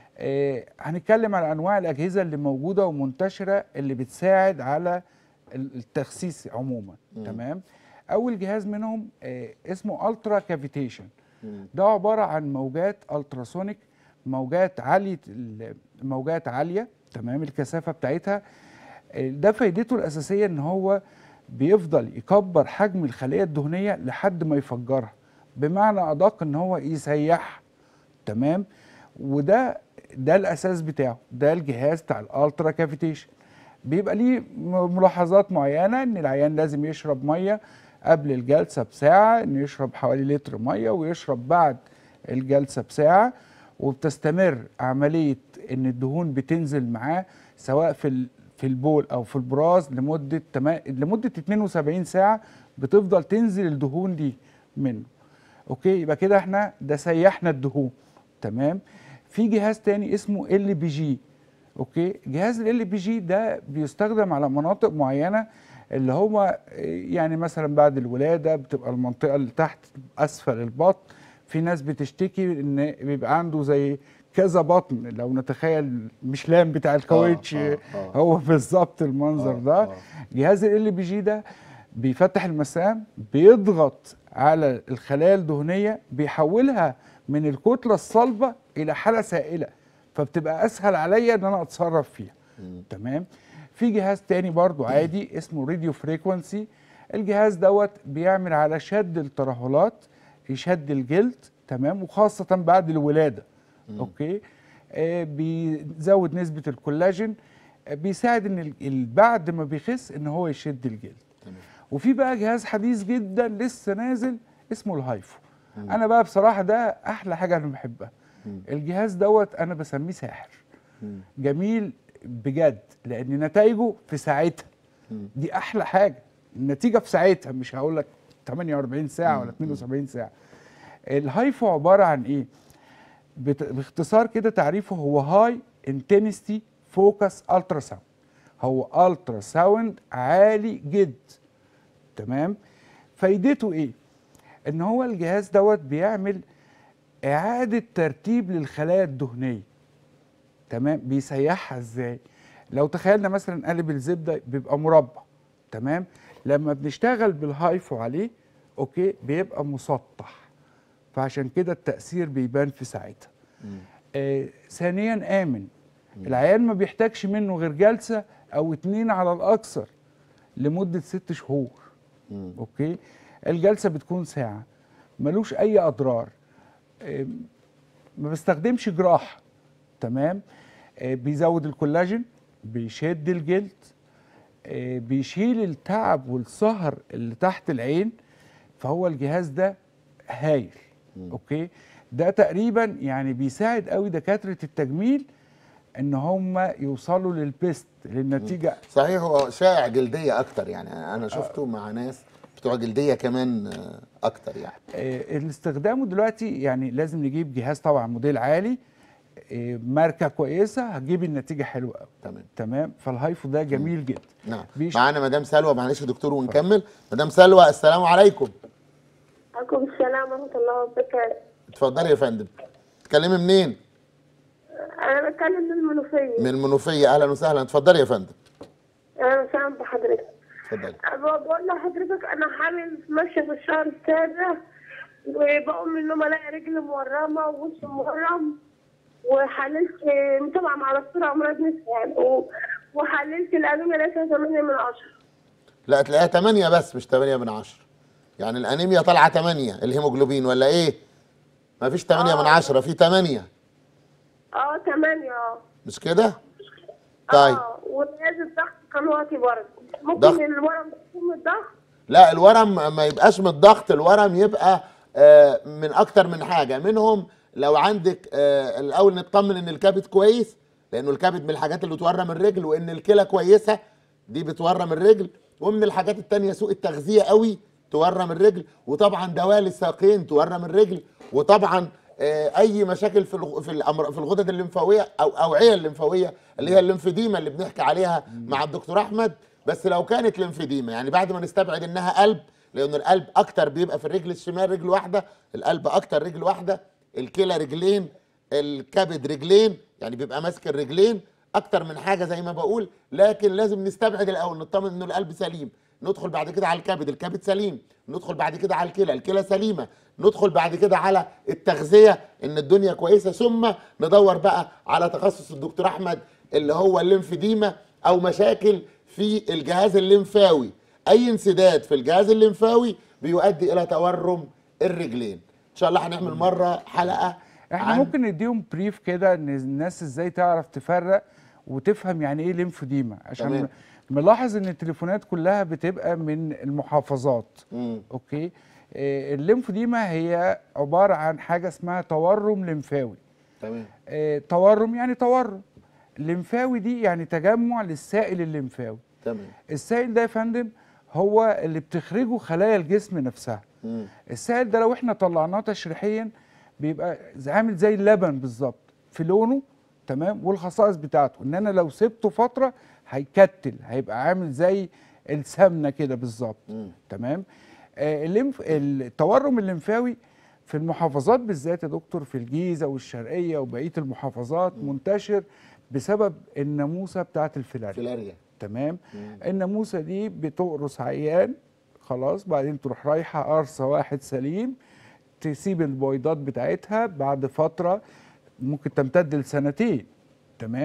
آه هنتكلم على انواع الاجهزه اللي موجوده ومنتشره اللي بتساعد على ال- التخسيس عموما تمام اول جهاز منهم آه اسمه الترا كافيتيشن ده عباره عن موجات التراسونيك موجات عاليه ال- موجات عاليه تمام الكثافه بتاعتها آه، ده فايدته الاساسيه ان هو بيفضل يكبر حجم الخليه الدهنيه لحد ما يفجرها بمعنى ادق ان هو يسيحها تمام وده ده الاساس بتاعه ده الجهاز بتاع الالترا كافيتيشن بيبقى ليه م- ملاحظات معينه ان العيان لازم يشرب ميه قبل الجلسه بساعه انه يشرب حوالي لتر ميه ويشرب بعد الجلسه بساعه وبتستمر عمليه ان الدهون بتنزل معاه سواء في ال- في البول او في البراز لمده تما... لمده 72 ساعه بتفضل تنزل الدهون دي منه اوكي يبقى كده احنا ده سيحنا الدهون تمام في جهاز تاني اسمه ال بي جي اوكي جهاز ال بي جي ده بيستخدم على مناطق معينه اللي هو يعني مثلا بعد الولاده بتبقى المنطقه اللي تحت اسفل البطن في ناس بتشتكي ان بيبقى عنده زي كذا بطن لو نتخيل مشلان بتاع الكاوتش آه، آه. هو بالظبط المنظر آه، ده آه. جهاز ال بي جي ده بيفتح المسام بيضغط على الخلايا الدهنيه بيحولها من الكتله الصلبه الى حاله سائله فبتبقى اسهل عليا ان انا اتصرف فيها تمام في جهاز تاني برضو عادي اسمه راديو فريكونسي الجهاز دوت بيعمل على شد الترهلات يشد الجلد تمام وخاصة بعد الولادة اوكي آه بيزود نسبة الكولاجين آه بيساعد ان ال- ال- بعد ما بيخس ان هو يشد الجلد وفي بقى جهاز حديث جدا لسه نازل اسمه الهايفو انا بقى بصراحة ده احلى حاجة انا بحبها الجهاز دوت انا بسميه ساحر جميل بجد لان نتائجه في ساعتها دي احلى حاجه النتيجه في ساعتها مش هقول لك 48 ساعه ولا 72 ساعه الهايفو عباره عن ايه بت- باختصار كده تعريفه هو هاي انتنستي فوكس الترا ساوند هو الترا ساوند عالي جدا تمام فايدته ايه ان هو الجهاز دوت بيعمل اعاده ترتيب للخلايا الدهنيه تمام بيسيحها ازاي لو تخيلنا مثلا قالب الزبده بيبقى مربع تمام لما بنشتغل بالهايفو عليه اوكي بيبقى مسطح فعشان كده التاثير بيبان في ساعتها آه ثانيا امن العيان ما بيحتاجش منه غير جلسه او اتنين على الاكثر لمده ست شهور اوكي الجلسه بتكون ساعه ملوش اي اضرار آه، ما بستخدمش جراحه تمام آه، بيزود الكولاجين بيشد الجلد آه، بيشيل التعب والسهر اللي تحت العين فهو الجهاز ده هايل اوكي ده تقريبا يعني بيساعد قوي دكاتره التجميل ان هم يوصلوا للبيست للنتيجه صحيح هو شائع جلديه اكتر يعني انا شفته مع ناس بتوع جلديه كمان آه، اكتر يعني آه، الاستخدامه دلوقتي يعني لازم نجيب جهاز طبعا موديل عالي آه، ماركه كويسه هتجيب النتيجه حلوه قوي تمام تمام فالهايفو ده جميل جدا نعم بيش- معانا مدام سلوى معلش يا دكتور ونكمل مدام سلوى السلام عليكم عليكم السلام ورحمة الله وبركاته اتفضلي يا فندم تتكلمي منين أنا بتكلم من المنوفية من المنوفيه اهلا وسهلا اتفضلي يا فندم أنا سامع بحضرتك اتفضلي أنا بقول لحضرتك أنا حامل ماشية في الشهر السابع وبقوم من النوم ألاقي رجلي مورمة ووشي مورم وحللت طبعا مع دكتور أمراض نساء يعني و- وحللت الأنيميا لقيتها 8 من 10 لا تلاقيها 8 بس مش 8 من 10 يعني الانيميا طالعه 8 الهيموجلوبين ولا ايه ما فيش 8 من 10 في 8 أه 8 أه مش كده طيب أه وجهاز الضغط كان واطي برضه ممكن ضغط؟ الورم يكون من الضغط لا الورم ما يبقاش من الضغط الورم يبقى آه، من اكتر من حاجه منهم لو عندك آه، الاول نطمن ان الكبد كويس لانه الكبد من الحاجات اللي تورم الرجل وان الكلى كويسه دي بتورم الرجل ومن الحاجات التانية سوء التغذيه قوي تورم الرجل وطبعا دوالي الساقين تورم الرجل وطبعا آه، اي مشاكل في الغ- في الأمر- في الغدد الليمفاويه او اوعيه الليمفاويه اللي هي الليمفديما اللي بنحكي عليها مع الدكتور احمد بس لو كانت ليمفديما يعني بعد ما نستبعد انها قلب لان القلب اكتر بيبقى في الرجل الشمال رجل واحده القلب اكتر رجل واحده الكلى رجلين الكبد رجلين يعني بيبقى ماسك الرجلين اكتر من حاجه زي ما بقول لكن لازم نستبعد الاول نطمن انه القلب سليم ندخل بعد كده على الكبد الكبد سليم ندخل بعد كده على الكلى الكلى سليمه ندخل بعد كده على التغذيه ان الدنيا كويسه ثم ندور بقى على تخصص الدكتور احمد اللي هو الليمفديما او مشاكل في الجهاز الليمفاوي اي انسداد في الجهاز الليمفاوي بيؤدي الى تورم الرجلين ان شاء الله هنعمل مره حلقه احنا عن- ممكن نديهم بريف كده ان الناس ازاي تعرف تفرق وتفهم يعني ايه ليمفوديما عشان تمام. ملاحظ ان التليفونات كلها بتبقى من المحافظات مم. اوكي آه، الليمفوديما هي عباره عن حاجه اسمها تورم لمفاوي تمام آه، تورم يعني تورم لمفاوي دي يعني تجمع للسائل الليمفاوي تمام السائل ده يا فندم هو اللي بتخرجه خلايا الجسم نفسها مم. السائل ده لو احنا طلعناه تشريحيا بيبقى زي- عامل زي اللبن بالظبط في لونه تمام والخصائص بتاعته ان انا لو سبته فتره هيكتل هيبقى عامل زي السمنه كده بالظبط مم. تمام آه الليمف التورم الليمفاوي في المحافظات بالذات يا دكتور في الجيزه والشرقيه وبقيه المحافظات منتشر بسبب الناموسه بتاعت الفيلاريا فيلاريا تمام الناموسه دي بتقرص عيان خلاص بعدين تروح رايحه قرصه واحد سليم تسيب البويضات بتاعتها بعد فتره ممكن تمتد لسنتين تمام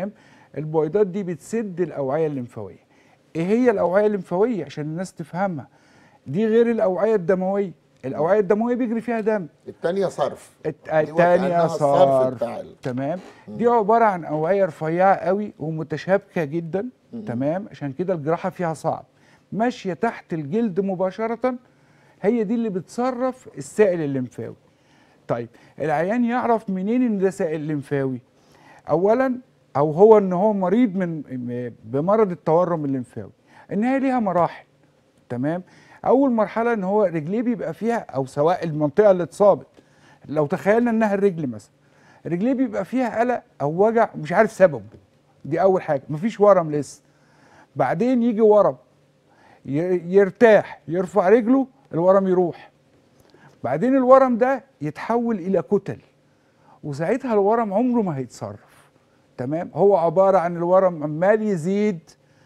البويضات دي بتسد الاوعيه الليمفاويه ايه هي الاوعيه الليمفاويه عشان الناس تفهمها دي غير الاوعيه الدمويه الاوعيه الدمويه بيجري فيها دم التانية صرف الت- دي التانية وكأنها الصرف صرف بتاع ال- تمام دي عبارة عن أوعية رفيعة قوي ومتشابكة جدا تمام عشان كده الجراحة فيها صعب ماشية تحت الجلد مباشرة هي دي اللي بتصرف السائل الليمفاوي طيب العيان يعرف منين ان ده سائل ليمفاوي اولا او هو ان هو مريض من م- بمرض التورم الليمفاوي ان هي ليها مراحل تمام اول مرحله ان هو رجليه بيبقى فيها او سواء المنطقه اللي اتصابت لو تخيلنا انها الرجل مثلا رجليه بيبقى فيها قلق او وجع مش عارف سببه دي اول حاجه مفيش ورم لسه بعدين يجي ورم ي- يرتاح يرفع رجله الورم يروح بعدين الورم ده يتحول الى كتل وساعتها الورم عمره ما هيتصرف تمام هو عباره عن الورم عمال يزيد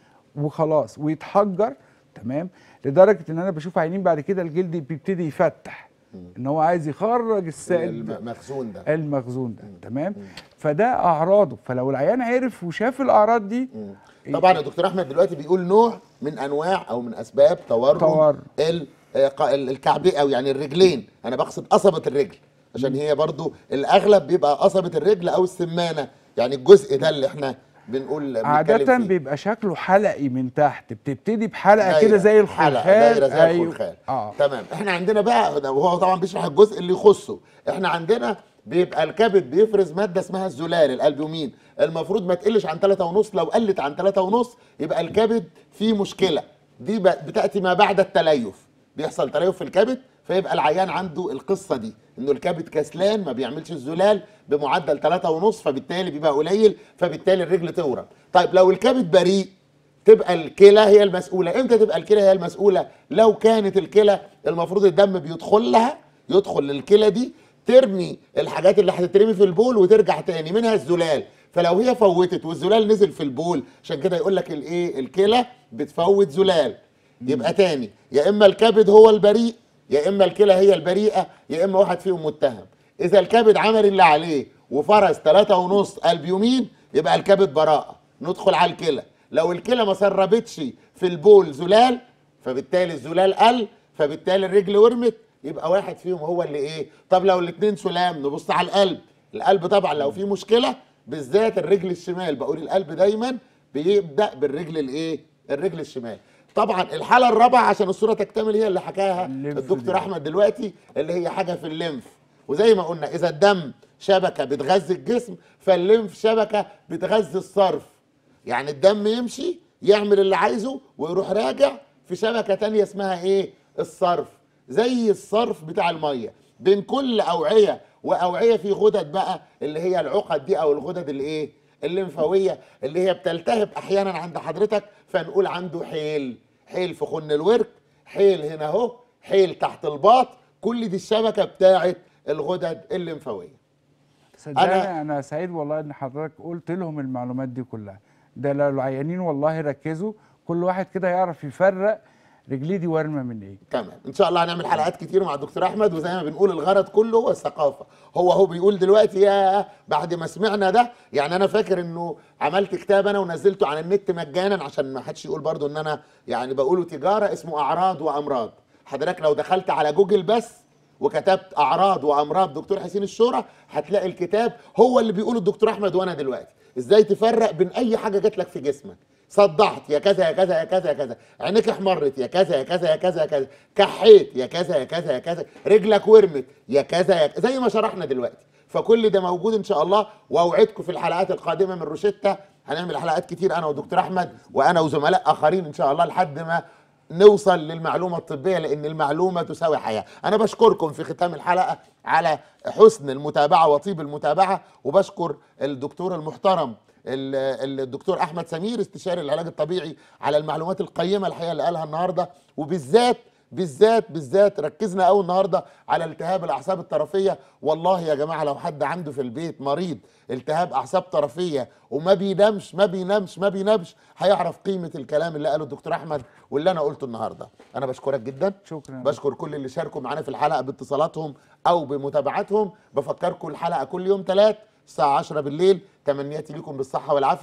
وخلاص ويتحجر تمام لدرجه ان انا بشوف عينين بعد كده الجلد بيبتدي يفتح ان هو عايز يخرج السائل ده. المخزون ده المخزون ده تمام فده اعراضه فلو العيان عرف وشاف الاعراض دي طبعا الدكتور احمد دلوقتي بيقول نوع من انواع او من اسباب تورم تورم. ال- آه، ق- ال- الكعبين او يعني الرجلين انا بقصد قصبه الرجل عشان هي برضو الاغلب بيبقى قصبه الرجل او السمانه يعني الجزء ده اللي احنا بنقول بنتكلم عادة فيه. بيبقى شكله حلقي من تحت بتبتدي بحلقة دايرة، كده زي حلقة، الخلخال دايره زي أيوه. الخلخال اه تمام احنا عندنا بقى ده وهو طبعا بيشرح الجزء اللي يخصه احنا عندنا بيبقى الكبد بيفرز ماده اسمها الزلال الالبومين المفروض ما تقلش عن 3 ونص لو قلت عن 3 ونص يبقى الكبد فيه مشكله دي ب- بتاتي ما بعد التليف بيحصل تليف في الكبد فيبقى العيان عنده القصه دي انه الكبد كسلان ما بيعملش الزلال بمعدل 3 ونص فبالتالي بيبقى قليل فبالتالي الرجل تورم طيب لو الكبد بريء تبقى الكلى هي المسؤولة امتى تبقى الكلى هي المسؤولة لو كانت الكلى المفروض الدم بيدخل لها يدخل للكلى دي ترمي الحاجات اللي هتترمي في البول وترجع تاني منها الزلال فلو هي فوتت والزلال نزل في البول عشان كده يقول لك الايه الكلى بتفوت زلال يبقى تاني يا اما الكبد هو البريء يا اما الكلى هي البريئه يا اما واحد فيهم متهم اذا الكبد عمل اللي عليه وفرز ثلاثة ونص البيومين يبقى الكبد براءه ندخل على الكلى لو الكلى ما سربتش في البول زلال فبالتالي الزلال قل فبالتالي الرجل ورمت يبقى واحد فيهم هو اللي ايه طب لو الاثنين سلام نبص على القلب القلب طبعا لو فيه مشكله بالذات الرجل الشمال بقول القلب دايما بيبدا بالرجل الايه الرجل الشمال طبعا الحاله الرابعه عشان الصوره تكتمل هي اللي حكاها الليمف الدكتور دي. احمد دلوقتي اللي هي حاجه في الليمف وزي ما قلنا اذا الدم شبكه بتغذي الجسم فالليمف شبكه بتغذي الصرف يعني الدم يمشي يعمل اللي عايزه ويروح راجع في شبكه تانية اسمها ايه الصرف زي الصرف بتاع الميه بين كل اوعيه واوعيه في غدد بقى اللي هي العقد دي او الغدد اللي ايه الليمفاويه اللي هي بتلتهب احيانا عند حضرتك فنقول عنده حيل حيل في خن الورك حيل هنا اهو حيل تحت الباط كل دي الشبكه بتاعت الغدد الليمفاويه صدقني أنا- أنا, انا سعيد والله ان حضرتك قلت لهم المعلومات دي كلها ده لو العيانين والله ركزوا كل واحد كده يعرف يفرق رجليه دي ورمه من ايه تمام ان شاء الله هنعمل حلقات كتير مع الدكتور احمد وزي ما بنقول الغرض كله هو الثقافه هو هو بيقول دلوقتي يا بعد ما سمعنا ده يعني انا فاكر انه عملت كتاب انا ونزلته على النت مجانا عشان ما حدش يقول برضو ان انا يعني بقوله تجاره اسمه اعراض وامراض حضرتك لو دخلت على جوجل بس وكتبت اعراض وامراض دكتور حسين الشورى هتلاقي الكتاب هو اللي بيقوله الدكتور احمد وانا دلوقتي ازاي تفرق بين اي حاجه جات لك في جسمك صدعت يا كذا يا كذا يا كذا يا كذا عينيك احمرت يا كذا يا كذا يا كذا يا كذا كحيت يا كذا يا كذا يا كذا رجلك ورمت يا كذا يا كذا زي ما شرحنا دلوقتي فكل ده موجود ان شاء الله واوعدكم في الحلقات القادمه من روشيتا هنعمل حلقات كتير انا ودكتور احمد وانا وزملاء اخرين ان شاء الله لحد ما نوصل للمعلومه الطبيه لان المعلومه تساوي حياه انا بشكركم في ختام الحلقه على حسن المتابعه وطيب المتابعه وبشكر الدكتور المحترم ال- الدكتور احمد سمير استشاري العلاج الطبيعي على المعلومات القيمه الحقيقه اللي قالها النهارده وبالذات بالذات بالذات ركزنا قوي النهارده على التهاب الاعصاب الطرفيه والله يا جماعه لو حد عنده في البيت مريض التهاب اعصاب طرفيه وما بينامش ما بينامش ما بينامش هيعرف قيمه الكلام اللي قاله الدكتور احمد واللي انا قلته النهارده انا بشكرك جدا شكرا بشكر كل اللي شاركوا معانا في الحلقه باتصالاتهم او بمتابعتهم بفكركم الحلقه كل يوم ثلاث الساعه 10 بالليل تمنياتي لكم بالصحه والعافيه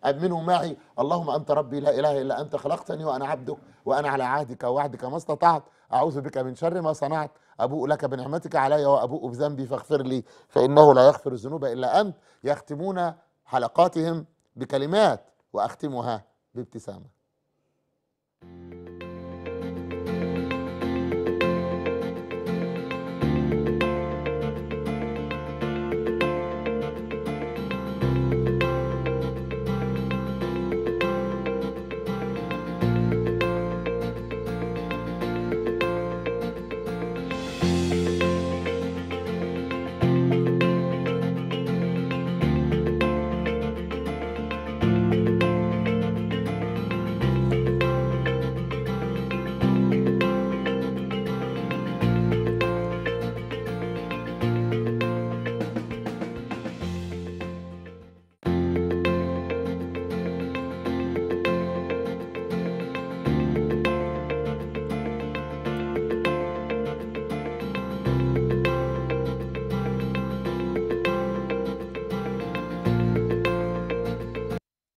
امنوا معي اللهم انت ربي لا اله الا انت خلقتني وانا عبدك وانا على عهدك ووعدك ما استطعت اعوذ بك من شر ما صنعت ابوء لك بنعمتك علي وابوء بذنبي فاغفر لي فانه لا يغفر الذنوب الا انت يختمون حلقاتهم بكلمات واختمها بابتسامه